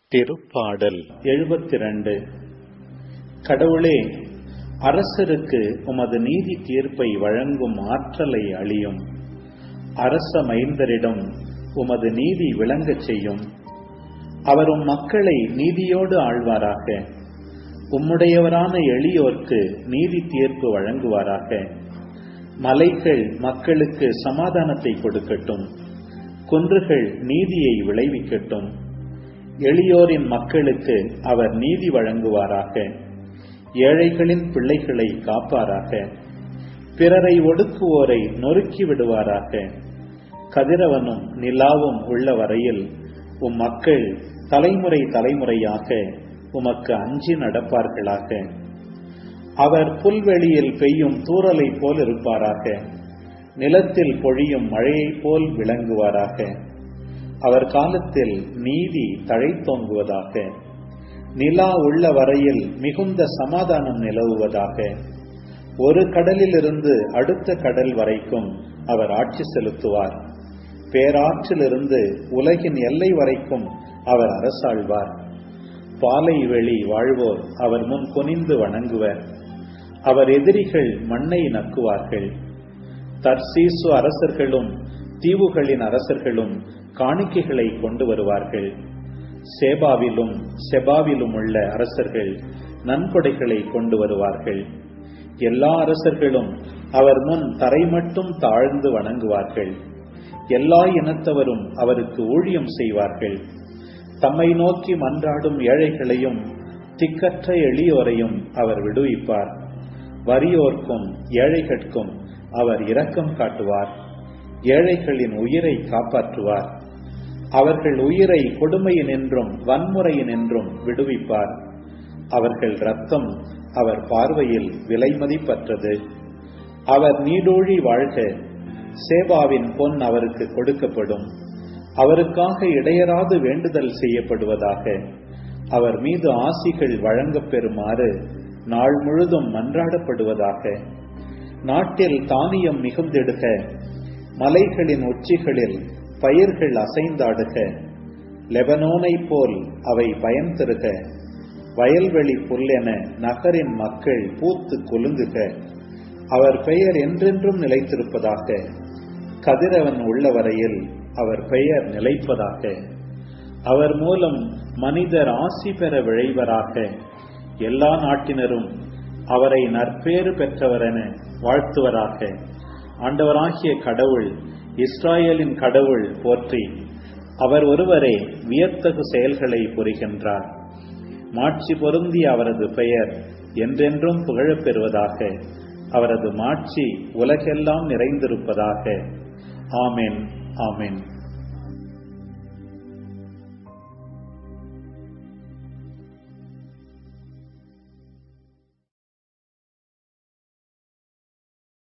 திருப்பாடல் எழுபத்தி ரெண்டு கடவுளே அரசருக்கு உமது நீதி தீர்ப்பை வழங்கும் ஆற்றலை அளியும் அரச மைந்தரிடம் உமது நீதி விளங்கச் செய்யும் அவர் உம் மக்களை நீதியோடு ஆழ்வாராக உம்முடையவரான எளியோர்க்கு நீதி தீர்ப்பு வழங்குவாராக மலைகள் மக்களுக்கு சமாதானத்தை கொடுக்கட்டும் குன்றுகள் நீதியை விளைவிக்கட்டும் எளியோரின் மக்களுக்கு அவர் நீதி வழங்குவாராக ஏழைகளின் பிள்ளைகளை காப்பாராக பிறரை ஒடுக்குவோரை நொறுக்கி விடுவாராக கதிரவனும் நிலாவும் உள்ள வரையில் உம் மக்கள் தலைமுறை தலைமுறையாக உமக்கு அஞ்சி நடப்பார்களாக அவர் புல்வெளியில் பெய்யும் தூறலை போல் இருப்பாராக நிலத்தில் பொழியும் மழையைப் போல் விளங்குவாராக அவர் காலத்தில் நீதி தழைத்தோங்குவதாக நிலா உள்ள வரையில் மிகுந்த சமாதானம் நிலவுவதாக ஒரு கடலிலிருந்து அடுத்த கடல் வரைக்கும் அவர் ஆட்சி செலுத்துவார் பேராற்றிலிருந்து உலகின் எல்லை வரைக்கும் அவர் அரசாழ்வார் பாலை வெளி வாழ்வோர் அவர் முன் குனிந்து வணங்குவர் அவர் எதிரிகள் மண்ணை நக்குவார்கள் தர்சீசு அரசர்களும் தீவுகளின் அரசர்களும் காணிக்கைகளை கொண்டு வருவார்கள் சேபாவிலும் செபாவிலும் உள்ள அரசர்கள் நன்கொடைகளை கொண்டு வருவார்கள் எல்லா அரசர்களும் அவர் முன் தரை மட்டும் தாழ்ந்து வணங்குவார்கள் எல்லா இனத்தவரும் அவருக்கு ஊழியம் செய்வார்கள் தம்மை நோக்கி மன்றாடும் ஏழைகளையும் திக்கற்ற எளியோரையும் அவர் விடுவிப்பார் வறியோர்க்கும் ஏழைகட்கும் அவர் இரக்கம் காட்டுவார் ஏழைகளின் உயிரை காப்பாற்றுவார் அவர்கள் உயிரை கொடுமையினின்றும் வன்முறையினின்றும் விடுவிப்பார் அவர்கள் ரத்தம் அவர் பார்வையில் விலை மதிப்பற்றது அவர் நீடூழி வாழ்க சேபாவின் பொன் அவருக்கு கொடுக்கப்படும் அவருக்காக இடையராது வேண்டுதல் செய்யப்படுவதாக அவர் மீது ஆசிகள் வழங்கப் பெறுமாறு நாள் முழுதும் மன்றாடப்படுவதாக நாட்டில் தானியம் மிகுந்திடுக மலைகளின் உச்சிகளில் பயிர்கள் அசைந்தாடுக லெபனோனை போல் அவை பயன் தருக வயல்வெளி புல்லென நகரின் மக்கள் பூத்து குலுங்குக அவர் பெயர் என்றென்றும் நிலைத்திருப்பதாக கதிரவன் உள்ளவரையில் அவர் பெயர் நிலைப்பதாக அவர் மூலம் மனிதர் ஆசி பெற விழைவராக எல்லா நாட்டினரும் அவரை நற்பேறு பெற்றவரென வாழ்த்துவராக ஆண்டவராகிய கடவுள் இஸ்ராயலின் கடவுள் போற்றி அவர் ஒருவரே வியத்தகு செயல்களை புரிகின்றார் மாட்சி பொருந்திய அவரது பெயர் என்றென்றும் புகழப் பெறுவதாக அவரது மாட்சி உலகெல்லாம் நிறைந்திருப்பதாக ஆமென் ஆமென்